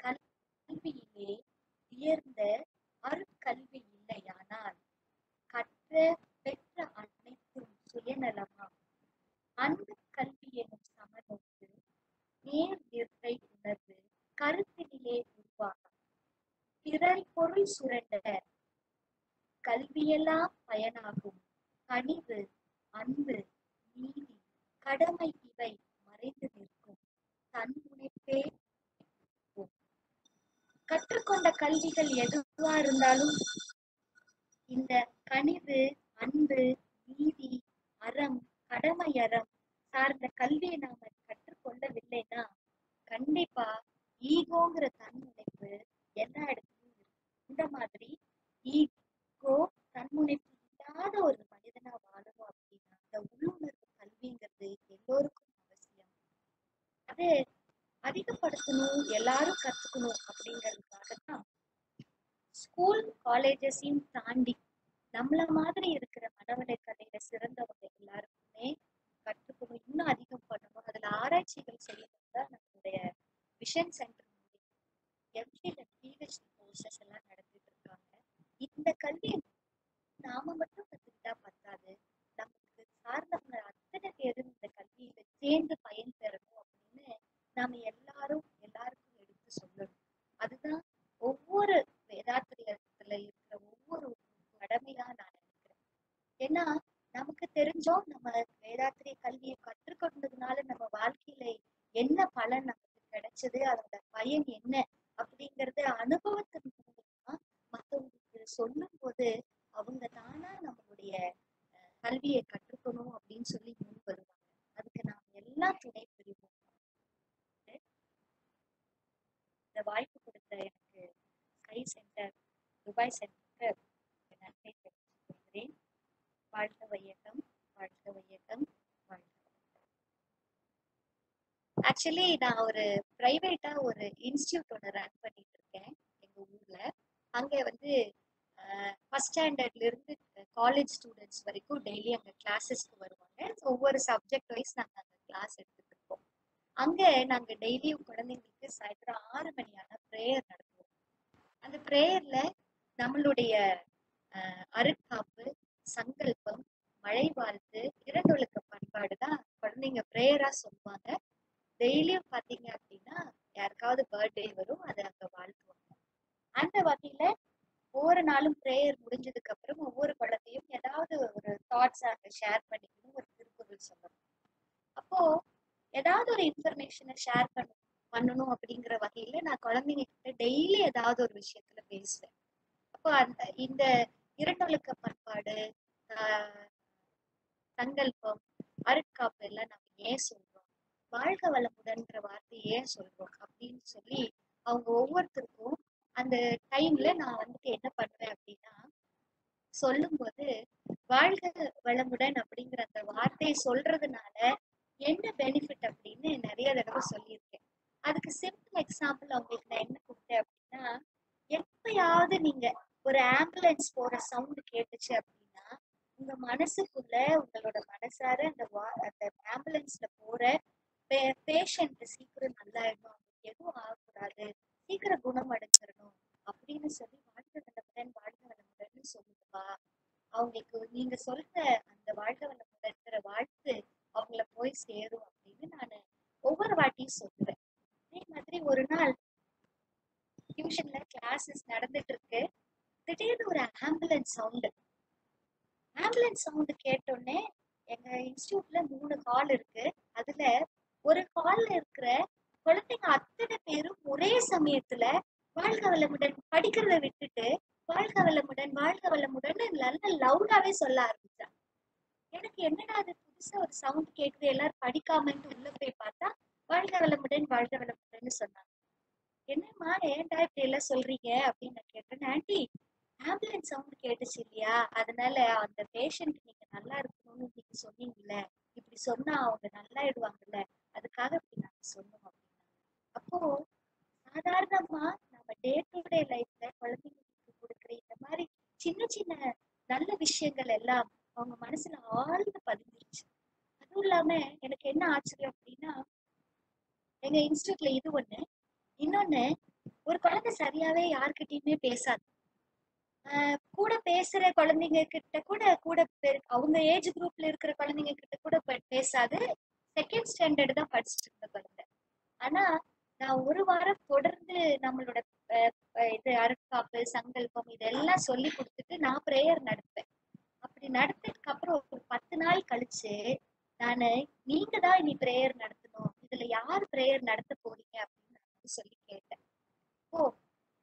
கல்வியிலே உயர்ந்த அருட்கல்வி இல்லையானால் கற்ற பெற்ற அனைத்தும் சுயநலமாம் அன்பு கல்வி எனும் சமநோக்கு நேர் நிறை உணர்வு கருத்தினிலே உருவாகும் பிறர் பொருள் சுரண்ட கல்வியெல்லாம் பயனாகும் கனிவு அன்பு நீதி கடமை இவை மறைந்து நிற்கும் தன் முனைப்பே போம். கற்றுக்கொண்ட கல்விகள் எதுவா இருந்தாலும் இந்த கனிவு அன்பு நீதி அறம் கடமை அறம் சார்ந்த கல்வியை நாம கற்றுக்கொள்ளவில்லைன்னா கண்டிப்பா ஈகோங்கிற தன்முனைப்பு எல்லா இடத்துலயும் இருக்கு இந்த மாதிரி ஈகோ தன்முனைப்பு இல்லாத ஒரு மனிதனா வாழணும் அப்படின்னா இந்த உள்ளுணர்வு கல்விங்கிறது எல்லோருக்கும் அவசியம் அது அதிகப்படுத்தணும் எல்லாரும் கத்துக்கணும் அப்படிங்கிறதுக்காக தான் ஸ்கூல் காலேஜஸையும் தாண்டி நம்மள மாதிரி இருக்கிற மனவளை கலையில சிறந்தவங்க எல்லாருக்குமே கற்றுக்கணும் இன்னும் அதிகம் பண்ணணும் அதுல ஆராய்ச்சிகள் செய்யணும் தான் நம்மளுடைய vision centre MPhil and PhD courses எல்லாம் நடத்திட்டு இருக்காங்க இந்த கல்வியை நாம மட்டும் கத்துக்கிட்டா பத்தாது நமக்கு சார்ந்தவங்க அத்தனை பேரும் இந்த கல்வியில சேர்ந்து பயன் பெறணும் அப்படின்னு நாம எல்லாரும் எல்லாருக்கும் எடுத்து சொல்லணும் அதுதான் ஒவ்வொரு வேதாத்திரியத்துல இருக்கிற ஒவ்வொரு கடமையா நான் நினைக்கிறேன் ஏன்னா நமக்கு தெரிஞ்சோம் நம்ம வேதாத்திரிய கல்வியை கற்றுக்கொண்டதுனால நம்ம வாழ்க்கையில என்ன பலன் நமக்கு கிடைச்சது அதோட பயன் என்ன அப்படிங்கறத அனுபவத்தின் மூலமா மத்தவங்களுக்கு சொல்லும் போது அவங்க தானா நம்மளுடைய அஹ், கல்வியை கற்றுக்கணும் அப்படின்னு சொல்லி முன் வருவாங்க அதுக்கு நாம் எல்லாம் துணை புரிவோம் இந்த வாய்ப்பு கொடுத்த எனக்கு ஸ்கை சென்டர் துபாய் சென்டருக்கு நன்றி தெரிவித்துக் கொள்கிறேன் வாழ்க வையகம் வாழ்க வையகம் வாழ்க ஆக்சுவலி நான் ஒரு பிரைவேட்டா ஒரு இன்ஸ்டியூட் ஒன்று ரன் பண்ணிட்டு இருக்கேன் எங்க ஊர்ல அங்க வந்து ஃபர்ஸ்ட் ஸ்டாண்டர்ட்ல இருந்து காலேஜ் ஸ்டூடெண்ட்ஸ் வரைக்கும் டெய்லி அங்க கிளாஸஸ்க்கு வருவாங்க So, ஒவ்வொரு சப்ஜெக்ட் வைஸ் நாங்க அங்க கிளாஸ் எடுத்துட்டு இருக்கோம் அங்க நாங்க டெய்லியும் குழந்தைங்களுக்கு சாயந்தரம் ஆறு மணி ஆனா ப்ரேயர் நடத்துவோம் அந்த ப்ரேயர்ல நம்மளுடைய அஹ், அருட்காப்பு சங்கல்பம் மழை வாழ்த்து இரண்டொழுக்க பண்பாடு தான் குழந்தைங்க ப்ரேயரா சொல்லுவாங்க டெய்லியும் பாத்தீங்க அப்படின்னா யாருக்காவது பர்த்டே வரும் அதை அங்க வாழ்த்துவாங்க அந்த வகையில ஒவ்வொரு நாளும் பிரேயர் முடிஞ்சதுக்கு அப்புறம் ஒவ்வொரு குழந்தையும் ஏதாவது ஒரு தாட்ஸ் அங்க ஷேர் பண்ணிக்கணும் ஒரு திருக்குறள் சொல்லணும் அப்போ ஏதாவது ஒரு இன்ஃபர்மேஷனை ஷேர் பண்ண பண்ணணும் அப்படிங்கிற வகையில நான் குழந்தைங்க கிட்ட டெய்லி ஏதாவது ஒரு விஷயத்துல பேசுவேன் அப்போ அந்த இந்த இரண்டொழுக்க பண்பாடு ஆஹ் சங்கல்பம் அருட்காப்பு எல்லாம் நம்ம ஏன் சொல்றோம் வாழ்க வளமுடன்ற வார்த்தையை ஏன் சொல்றோம் அப்படின்னு சொல்லி அவங்க ஒவ்வொருத்தருக்கும் அந்த டைம்ல நான் வந்துட்டு என்ன பண்ணுவேன் அப்படின்னா சொல்லும்போது வாழ்க வளமுடன் அப்படிங்கிற அந்த வார்த்தையை சொல்றதுனால என்ன பெனிஃபிட் அப்படின்னு நிறைய தடவை சொல்லியிருக்கேன் அதுக்கு சிம்பிள் எக்ஸாம்பிள் அவங்களுக்கு நான் என்ன கொடுத்தேன் அப்படின்னா எப்பயாவது நீங்க ஒரு ஆம்புலன்ஸ் போற சவுண்ட் கேட்டுச்சு அப்படின்னா உங்க மனசுக்குள்ள உங்களோட மனசார அந்த வா- அந்த ஆம்புலன்ஸ்ல போற பேஷண்ட் சீக்கிரம் நல்லாயிடணும் அவங்களுக்கு எதுவும் ஆகக்கூடாது சீக்கிரம் குணமடைஞ்சிடணும் அப்படின்னு சொல்லி வாழ்க வளமுடன் வாழ்க வளமுடன் சொல்லுங்கப்பா அவங்களுக்கு நீங்க சொல்ற அந்த வாழ்க வளமுடன்ங்கிற வாழ்த்து அவங்கள போய் சேரும் அப்படின்னு நான் ஒவ்வொரு வாட்டியும் சொல்லுவேன் அதே மாதிரி ஒரு நாள் டியூஷன்ல கிளாஸஸ் நடந்துட்டு இருக்கு திடீர்னு ஒரு ஆம்புலன்ஸ் சவுண்டு ஆம்புலன்ஸ் சவுண்டு கேட்டோடனே எங்க இன்ஸ்டியூட்ல மூணு ஹால் இருக்கு அதுல ஒரு ஹால்ல இருக்கிற குழந்தைங்க அத்தனை பேரும் ஒரே சமயத்துல வாழ்க வளமுடன் படிக்கிறத விட்டுட்டு வாழ்க வளமுடன் வாழ்க வளமுடன் நல்ல லவுடாவே சொல்ல ஆரம்பிச்சாங்க எனக்கு என்னடா அது புதுசா ஒரு சவுண்ட் கேக்குது எல்லாரும் படிக்காமன்ட்டு உள்ள போய் பார்த்தா வாழ்க வளமுடன் வாழ்க வளமுடன் சொன்னாங்க என்னம்மா ஏன்டா இப்படி எல்லாம் சொல்றீங்க அப்படின்னு நான் கேட்டேன் ஆண்டி ஆம்புலன்ஸ் சவுண்ட் கேட்டுச்சு இல்லையா அதனால அந்த பேஷண்ட் நீங்க நல்லா இருக்கணும்னு நீங்க சொன்னீங்கல்ல இப்படி சொன்னா அவங்க நல்லாயிடுவாங்கல்ல அதுக்காக இப்படி நாங்க சொன்னோம் அப்படின்னா அப்போ சாதாரணமா நம்ம டே டு டே லைஃப்ல குழந்தைங்களுக்கு கொடுக்குற இந்த மாதிரி சின்ன சின்ன நல்ல விஷயங்கள் எல்லாம் அவங்க மனசுல ஆழ்ந்து பதிஞ்சிருச்சு அதுவும் இல்லாம எனக்கு என்ன ஆச்சரியம் அப்படின்னா எங்க இன்ஸ்டியூட்ல இது ஒண்ணு இன்னொன்னு ஒரு குழந்தை சரியாவே யார்கிட்டயுமே பேசாது ஆஹ் கூட பேசுற குழந்தைங்க கிட்ட கூட கூட பே- அவங்க ஏஜ் குரூப்ல இருக்கிற குழந்தைங்க கிட்ட கூட பே- பேசாது செகண்ட் ஸ்டாண்டர்ட் தான் படிச்சுட்டு இருந்த குழந்தை ஆனா நான் ஒரு வாரம் தொடர்ந்து நம்மளோட அஹ், அஹ், இது அருட்காப்பு சங்கல்பம் இதெல்லாம் சொல்லி கொடுத்துட்டு நான் ப்ரேயர் நடப்பேன் அப்படி நடத்ததுக்கு அப்புறம் ஒரு பத்து நாள் கழிச்சு நானு நீங்க தான் இனி ப்ரேயர் நடத்தணும் இதுல யார் ப்ரேயர் நடத்த போறீங்க அப்படின்னு நான் வந்து சொல்லி கேட்டேன் ஓ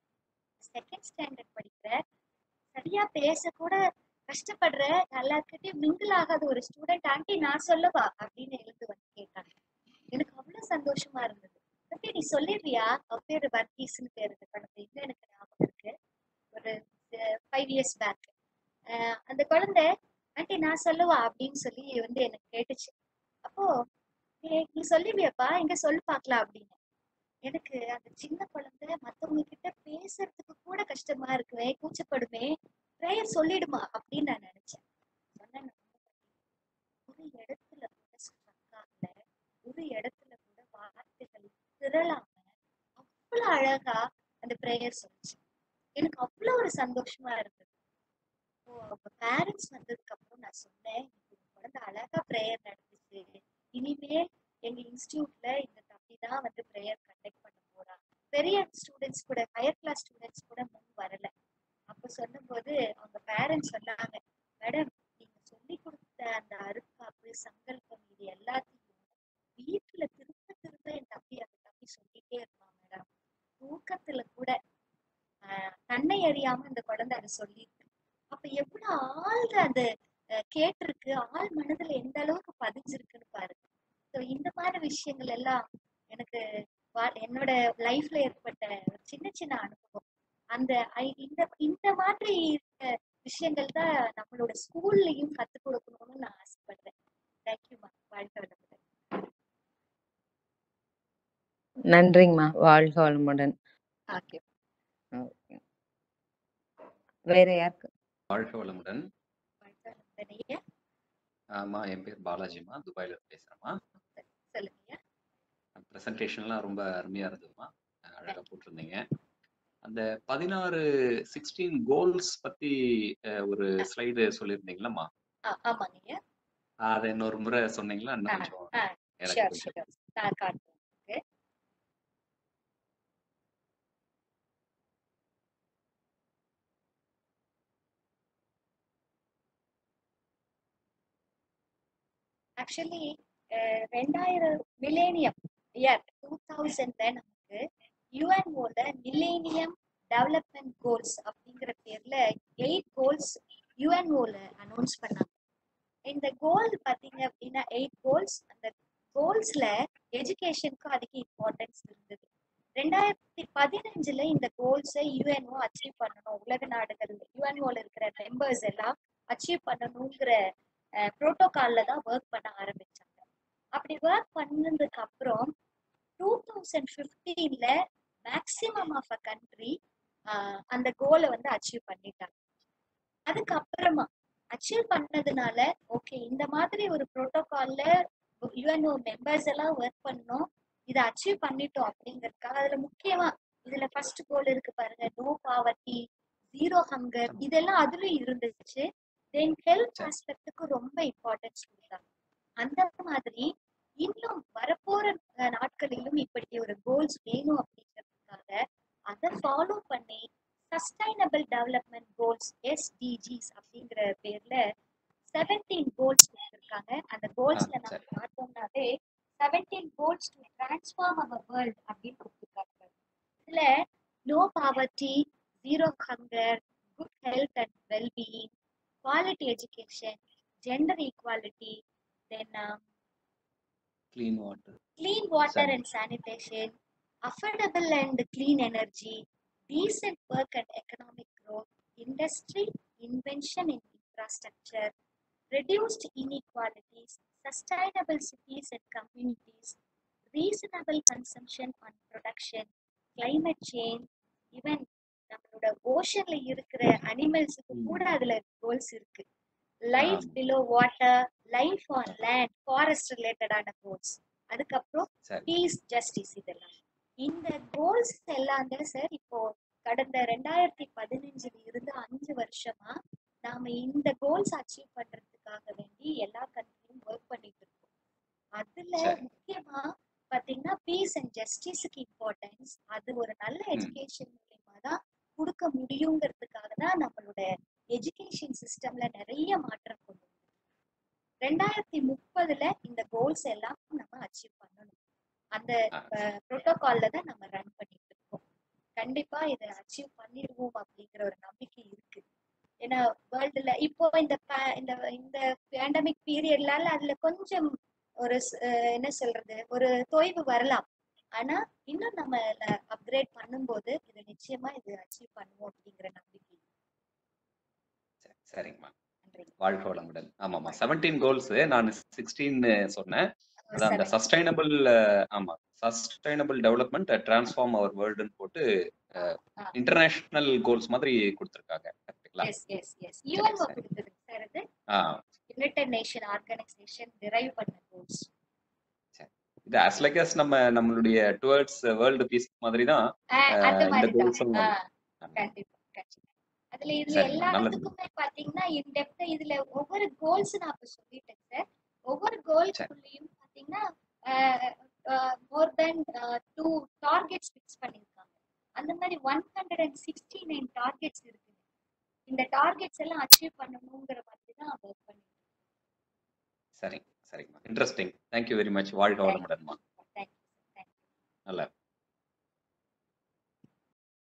செகண்ட் ஸ்டாண்டர்ட் படிக்கிற சரியா பேச கூட கஷ்டப்படுற எல்லாருக்கிட்டையும் மிங்கிள் ஆகாத ஒரு ஸ்டூடெண்ட் ஆண்டி நான் சொல்லவா அப்படின்னு எழுந்து வந்து கேட்டாங்க எனக்கு அவ்வளவு சந்தோஷமா இருந்தது அப்படி நீ சொல்லிடுறியா அவ பேரு வர்கீஸ்னு பேரு இந்த குழந்தை இன்னும் எனக்கு ஞாபகம் இருக்கு ஒரு ஃபைவ் இயர்ஸ் பேக் அந்த குழந்தை ஆண்டி நான் சொல்லவா அப்படின்னு சொல்லி வந்து எனக்கு கேட்டுச்சு அப்போ "ஏய், நீ சொல்லுவியாப்பா இங்க சொல்லு பார்க்கலாம் அப்படின்னு எனக்கு அந்த சின்ன குழந்தை மத்தவங்க கிட்ட பேசுறதுக்கு கூட கஷ்டமா இருக்குமே கூச்சப்படுமே ப்ரேயர் சொல்லிடுமா அப்படின்னு நான் நினைச்சேன் சொன்னேன் ஒரு இடத்துல கூட ஸ்ட்ரக் ஆகல ஒரு இடத்துல கூட வார்த்தைகள் திரளாம அவ்வளவு அழகா அந்த ப்ரேயர் சொல்லுச்சு எனக்கு அவ்வளவு ஒரு சந்தோஷமா இருந்தது ஓ அவங்க பேரண்ட்ஸ் வந்ததுக்கு அப்புறம் நான் சொன்னேன் "இன்னைக்கு உங்க குழந்தை அழகா ப்ரேயர் நடந்துச்சு இனிமேல் எங்க இன்ஸ்டியூட்ல இந்த தம்பி தான் வந்து ப்ரேயர் கண்டக்ட் பண்ண போறான் பெரிய ஸ்டூடெண்ட்ஸ் கூட ஹையர் கிளாஸ் ஸ்டூடெண்ட்ஸ் கூட முன் வரல அப்ப சொல்லும்போது அவங்க பேரண்ட்ஸ் சொன்னாங்க மேடம் நீங்க சொல்லி கொடுத்த அந்த அருட்காப்பு சங்கல்பம் இது எல்லாத்தையும் வீட்டுல திரும்ப திரும்ப என் தம்பி அந்த தம்பி சொல்லிட்டே இருப்பான் மேடம் தூக்கத்துல கூட ஆஹ் தன்னை அறியாம அந்த குழந்தை அதை சொல்லியிருக்கு அப்ப எவ்வளவு ஆழ்ந்த அந்த அஹ், கேட்டிருக்கு ஆள் மனதுல எந்த அளவுக்கு பதிஞ்சிருக்குன்னு பாருங்க ஸோ இந்த மாதிரி விஷயங்கள் எல்லாம் எனக்கு வா- என்னோட லைஃப்ல ஏற்பட்ட ஒரு சின்ன சின்ன அனுபவம் அந்த ஐ- இந்த இந்த மாதிரி இருக்க விஷயங்கள் தான் நம்மளோட ஸ்கூல்லயும் கத்துக் கொடுக்கணும்னு நான் ஆசைப்படுறேன் தேங்க்யூமா வாழ்க்கை வளமுடன் நன்றிங்கம்மா வாழ்க வளமுடன் ஓகே Okay. வேற யாருக்கு வாழ்க வளமுடன் வாழ்க்கை வளமுடன் ஐயா ஆமா என் பேர் பாலாஜிமா துபாயில இருந்து பேசுறேம்மா சொல்லுங்க ஐயா ப்ரெசன்டேஷன்லாம் ரொம்ப அருமையா இருந்ததுமா அழகா போட்டிருந்தீங்க அந்த பதினாறு சிக்ஸ்டீன் கோல்ஸ் பத்தி அஹ், ஒரு ஸ்லைடு சொல்லியிருந்தீங்களம்மா ஆ- ஆமாங்க ஐயா அதை இன்னொரு முறை சொன்னீங்களா ஆ இன்னும் கொஞ்சம் ஆ எனக்கு ஷியோர் கொஞ்சம் ஷியோர் நான் காட்டுறேன் ஆக்சுவலி ரெண்டாயிரம் மில்லேனியம் இயர் டூ தௌசண்ட்ல நமக்கு யுஎன்ஓல மில்லேனியம் டெவலப்மெண்ட் கோல்ஸ் அப்படிங்கிற பேர்ல எயிட் கோல்ஸ் யுஎன்ஓல அனௌன்ஸ் பண்ணாங்க இந்த கோல் பாத்தீங்க அப்படின்னா எயிட் கோல்ஸ் அந்த கோல்ஸ்ல எஜுகேஷனுக்கு அதிக இம்பார்ட்டன்ஸ் இருந்தது ரெண்டாயிரத்தி பதினஞ்சுல இந்த கோல்ஸை யுஎன்ஓ அச்சீவ் பண்ணணும் உலக நாடுகள் யுஎன்ஓல இருக்கிற மெம்பர்ஸ் எல்லாம் அச்சீவ் பண்ணணுங்கிற ப்ரோட்டோகால்ல தான் ஒர்க் பண்ண ஆரம்பிச்சாங்க அப்படி ஒர்க் பண்ணதுக்கு அப்புறம் டூ தௌசண்ட் ஃபிஃப்டீன்ல மேக்சிமம் ஆஃப் அ கண்ட்ரி அந்த கோலை வந்து அச்சீவ் பண்ணிட்டாங்க அதுக்கப்புறமா அச்சீவ் பண்ணதுனால ஓகே இந்த மாதிரி ஒரு ப்ரோட்டோகால்ல யுஎன்ஓ மெம்பர்ஸ் எல்லாம் ஒர்க் பண்ணோம் இதை அச்சீவ் பண்ணிட்டோம் அப்படிங்கறதுக்காக அதுல முக்கியமா இதுல ஃபர்ஸ்ட் கோல் இருக்கு பாருங்க நோ பாவர்ட்டி ஜீரோ ஹங்கர் இதெல்லாம் அதுலயும் இருந்துச்சு தென் ஹெல்த் ஆஸ்பெக்டுக்கு ரொம்ப இம்பார்ட்டன்ஸ் கொடுத்தாங்க அந்த மாதிரி இன்னும் வரப்போற அஹ், நாட்களிலும் இப்படி ஒரு கோல்ஸ் வேணும் அப்படிங்கிறதுக்காக அதை ஃபாலோ பண்ணி சஸ்டைனபிள் டெவலப்மெண்ட் கோல்ஸ் எஸ்டிஜிஸ் அப்படிங்கிற பேர்ல செவன்டீன் கோல்ஸ் கொடுத்துருக்காங்க அந்த கோல்ஸ்ல ஆ, நம்ம சரி. பார்த்தோம்னாவே seventeen goals to transform our world அப்படின்னு கொடுத்துருக்காங்க இதுல no poverty zero hunger good health and wellbeing quality education gender equality then clean water clean water San- and sanitation, affordable and clean energy, decent work and economic growth, industry, invention in infrastructure, reduced inequalities, sustainable cities and communities, reasonable consumption on production, climate change, even நம்மளோட ஓஷன்ல இருக்கிற அனிமல்ஸுக்கு கூட அதுல goals இருக்கு life ஆமா. Below water life on land forest ரிலேட்டடான goals அதுக்கப்புறம் சரி piece justice இதெல்லாம் இந்த கோல்ஸ் எல்லாம் தான் சார் இப்போ கடந்த ரெண்டாயிரத்தி பதினஞ்சுல இருந்து அஞ்சு வருஷமா நாம இந்த கோல்ஸ் அச்சீவ் பண்றதுக்காக வேண்டி எல்லா கண்ட்ரியும் ஒர்க் பண்ணிட்டு இருக்கோம் அதுல சரி. முக்கியமா பாத்தீங்கன்னா பீஸ் அண்ட் ஜஸ்டிஸுக்கு இம்பார்ட்டன்ஸ் அது ஒரு நல்ல ம். எஜுகேஷன் மூலியமா தான் கொடுக்க முடியுங்கிறதுக்காக தான் நம்மளோட எஜுகேஷன் சிஸ்டம்ல நிறைய மாற்றம் கொண்டு வந்திருக்கு ரெண்டாயிரத்தி முப்பதுல இந்த கோல்ஸ் எல்லாம் நம்ம அச்சீவ் பண்ணணும் அந்த ஆ, ப்ரோட்டோகால்ல தான் நம்ம ரன் பண்ணிட்டு இருக்கோம் கண்டிப்பா இதை அச்சீவ் பண்ணிடுவோம் அப்படிங்கிற ஒரு நம்பிக்கை இருக்கு ஏன்னா வேர்ல்டுல இப்போ இந்த pa- இந்த இந்த பேண்டமிக் பீரியட்லால அதுல கொஞ்சம் ஒரு ஸ்- அஹ் என்ன சொல்றது ஒரு தொய்வு வரலாம் ஆனா இன்னும் நம்ம அப்கிரேட் பண்ணும்போது இது நிச்சயமா இது அச்சீவ் பண்ணுவோம் அப்படிங்கிற நம்பிக்கை இருக்கு. சரி, சரிங்கம்மா நன்றிங்க வாழ்க வளமுடன் ஆமாம்மா செவன்டீன் கோல்ஸ் நான் சிக்ஸ்டீன் சொன்னேன் அதான் அந்த Seven. சஸ்டைனபிள் ஆமா சஸ்டைனபிள் டெவலப்மெண்ட் டிரான்ஸ்ஃபார்ம் அவர் வேர்ல்டுன்னு போட்டு ஆ. இன்டர்நேஷனல் கோல்ஸ் மாதிரி கொடுத்துருக்காங்க கரெக்டுங்களா எஸ் எஸ் எஸ் யூஎன்ஓ சரி. கொடுத்தது சார் இது ஆ யுனைடெட் நேஷன் ஆர்கனைசேஷன் டிரைவ் பண்ண கோல்ஸ் இது as like as நம்ம நம்மளுடைய டுவர்ட்ஸ் வேர்ல்டு பீஸ் மாதிரி தான் அந்த இந்த மாதிரி goals உம் தான் ஆமா. கண்டிப்பா கண்டிப்பா அதுல இதுல சரிம்மா, நல்லது. எல்லாத்துக்குமே பாத்தீங்கன்னா இன் டெப்த் இதுல ஒவ்வொரு கோல்ஸ் நான் இப்ப சொல்லிட்டேன் சார் ஒவ்வொரு கோல்ஸ்குள்ளயும் பாத்தீங்கன்னா more than two targets fix பண்ணிருக்காங்க அந்த மாதிரி one hundred and sixty nine targets இருக்கு இந்த டார்கெட்ஸ் எல்லாம் அச்சீவ் பண்ணணுங்கிற மாதிரி தான் ஒர்க் பண்ணிட்டு சரிங்க சரிங்கம்மா இன்ட்ரெஸ்டிங் தேங்க்யூ வெரி மச் வாழ்க வளமுடன்மா